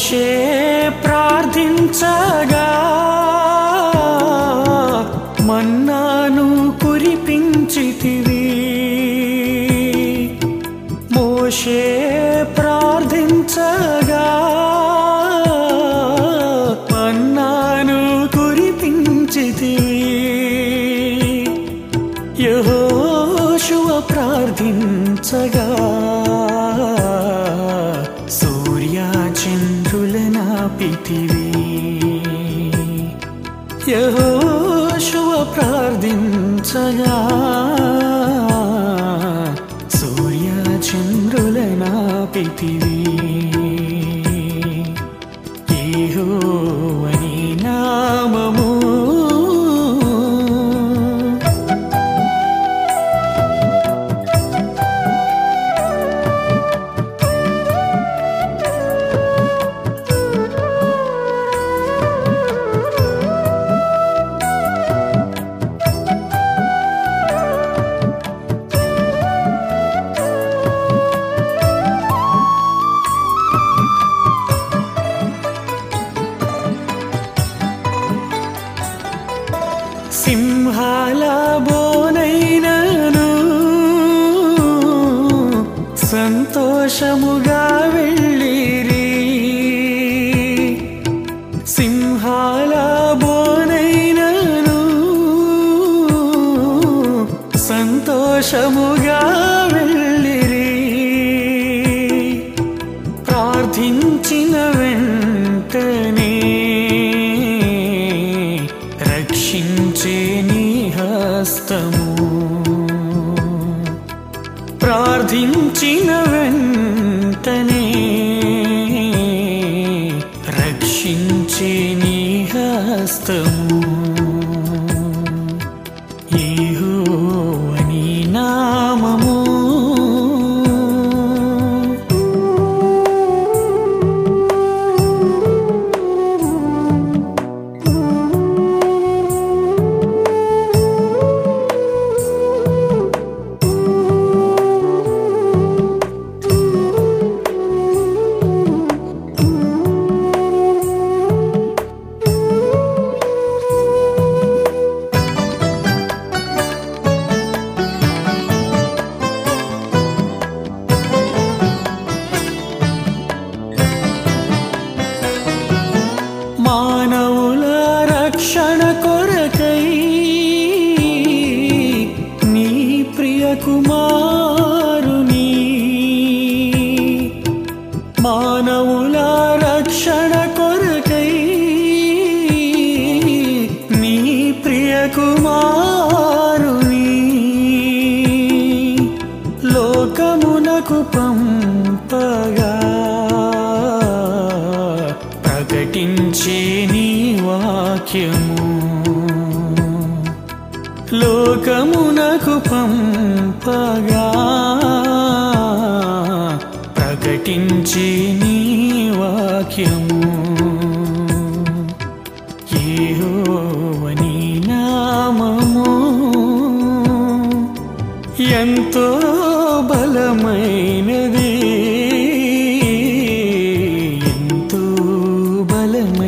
మోషే ప్రార్థించగా మన్నాను కురిపించితివి మోషే ప్రార్థించగా మన్నాను కురిపించితివి యహోశువ ప్రార్థించగా సూర్య చంద్రులనాపితివి యహోశువ ప్రార్థించగా సూర్య చంద్రులనాపితివి యెహోవని నామము సింహాల బోనైనను సంతోషముగా వెళ్ళిరి సింహాల బోనైనను సంతోషముగా వెళ్ళిరి ప్రార్థించిన వెంటనే రక్షించే నీ హస్తము ప్రార్థించిన వెంటనే రక్షించే నీ హస్తము యెహోవని నామము మానవుల రక్షణ కొరకై నీ ప్రియ కుమారుని మానవుల రక్షణ కొరకై నీ ప్రియ కుమారుని లోకమునకు పంపగా ప్రకటించే నీ వాక్యము లోకమునకు పంపగా ప్రకటించే నీ వాక్యము యెహోవని నామము ఎంతో బలమైనది ఎంతో బలమైనది